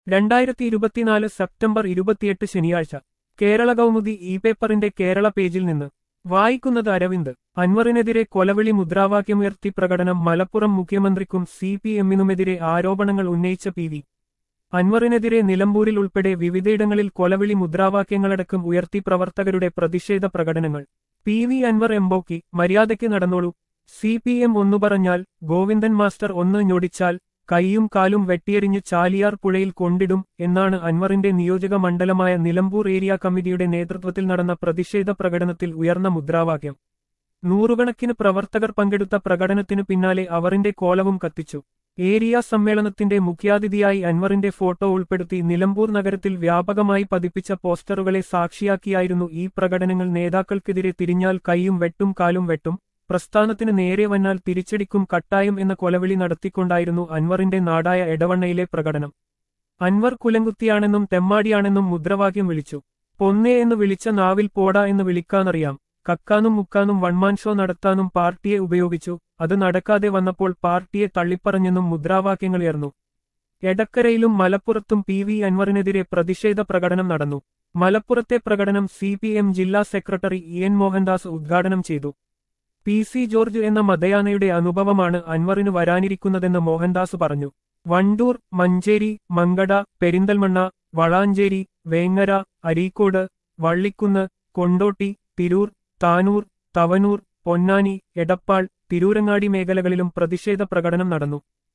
രണ്ടായിരത്തി ഇരുപത്തിനാല് സെപ്റ്റംബർ ഇരുപത്തിയെട്ട് ശനിയാഴ്ച കേരള കൗമുദി ഇ പേപ്പറിന്റെ കേരള പേജിൽ നിന്ന് വായിക്കുന്നത് അരവിന്ദ് അൻവറിനെതിരെ കൊലവിളി മുദ്രാവാക്യമുയർത്തി പ്രകടനം മലപ്പുറം മുഖ്യമന്ത്രിക്കും സി പി എമ്മിനുമെതിരെ ആരോപണങ്ങൾ ഉന്നയിച്ച പി വി അൻവറിനെതിരെ നിലമ്പൂരിൽ ഉൾപ്പെടെ വിവിധയിടങ്ങളിൽ കൊലവിളി മുദ്രാവാക്യങ്ങളടക്കം ഉയർത്തി പ്രവർത്തകരുടെ പ്രതിഷേധ പ്രകടനങ്ങൾ പി വി അൻവർ എംബോക്കി മര്യാദയ്ക്ക് നടന്നോളൂ സി പി എം ഒന്നു പറഞ്ഞാൽ ഗോവിന്ദൻ മാസ്റ്റർ ഒന്ന് ഞൊടിച്ചാൽ കൈയും കാലും വെട്ടിയെറിഞ്ഞ് ചാലിയാർ പുഴയിൽ കൊണ്ടിടും എന്നാണ് അൻവറിന്റെ നിയോജക മണ്ഡലമായ നിലമ്പൂർ ഏരിയ കമ്മിറ്റിയുടെ നേതൃത്വത്തിൽ നടന്ന പ്രതിഷേധ പ്രകടനത്തിൽ ഉയർന്ന മുദ്രാവാക്യം നൂറുകണക്കിന് പ്രവർത്തകർ പങ്കെടുത്ത പ്രകടനത്തിനു പിന്നാലെ അവറിന്റെ കോലവും കത്തിച്ചു ഏരിയ സമ്മേളനത്തിന്റെ മുഖ്യാതിഥിയായി അൻവറിന്റെ ഫോട്ടോ ഉൾപ്പെടുത്തി നിലമ്പൂർ നഗരത്തിൽ വ്യാപകമായി പതിപ്പിച്ച പോസ്റ്ററുകളെ സാക്ഷിയാക്കിയായിരുന്നു ഈ പ്രകടനങ്ങൾ നേതാക്കൾക്കെതിരെ തിരിഞ്ഞാൽ കൈയും വെട്ടും കാലും വെട്ടും പ്രസ്ഥാനത്തിന് നേരെ വന്നാൽ തിരിച്ചടിക്കും കട്ടായം എന്ന കൊലവിളി നടത്തിക്കൊണ്ടായിരുന്നു അൻവറിന്റെ നാടായ എടവണ്ണയിലെ പ്രകടനം അൻവർ കുലങ്കുത്തിയാണെന്നും തെമ്മാടിയാണെന്നും മുദ്രാവാക്യം വിളിച്ചു പൊന്നേ എന്ന് വിളിച്ച നാവിൽ പോടാ എന്ന് വിളിക്കാനറിയാം കക്കാനും മുക്കാനും വൺമാൻ ഷോ നടത്താനും പാർട്ടിയെ ഉപയോഗിച്ചു അത് നടക്കാതെ വന്നപ്പോൾ പാർട്ടിയെ തള്ളിപ്പറഞ്ഞെന്നും മുദ്രാവാക്യങ്ങളുയർന്നു എടക്കരയിലും മലപ്പുറത്തും പി വി അൻവറിനെതിരെ പ്രതിഷേധ പ്രകടനം നടന്നു മലപ്പുറത്തെ പ്രകടനം സി പി എം ജില്ലാ സെക്രട്ടറി ഇ എൻ മോഹൻദാസ് ഉദ്ഘാടനം ചെയ്തു പി സി ജോർജ് എന്ന മതയാനയുടെ അനുഭവമാണ് അൻവറിന് വരാനിരിക്കുന്നതെന്ന് മോഹൻദാസ് പറഞ്ഞു വണ്ടൂർ മഞ്ചേരി മങ്കട പെരിന്തൽമണ്ണ വളാഞ്ചേരി വേങ്ങര അരീക്കോട് വള്ളിക്കുന്ന് കൊണ്ടോട്ടി തിരൂർ താനൂർ തവനൂർ പൊന്നാനി എടപ്പാൾ തിരൂരങ്ങാടി മേഖലകളിലും പ്രതിഷേധ പ്രകടനം നടന്നു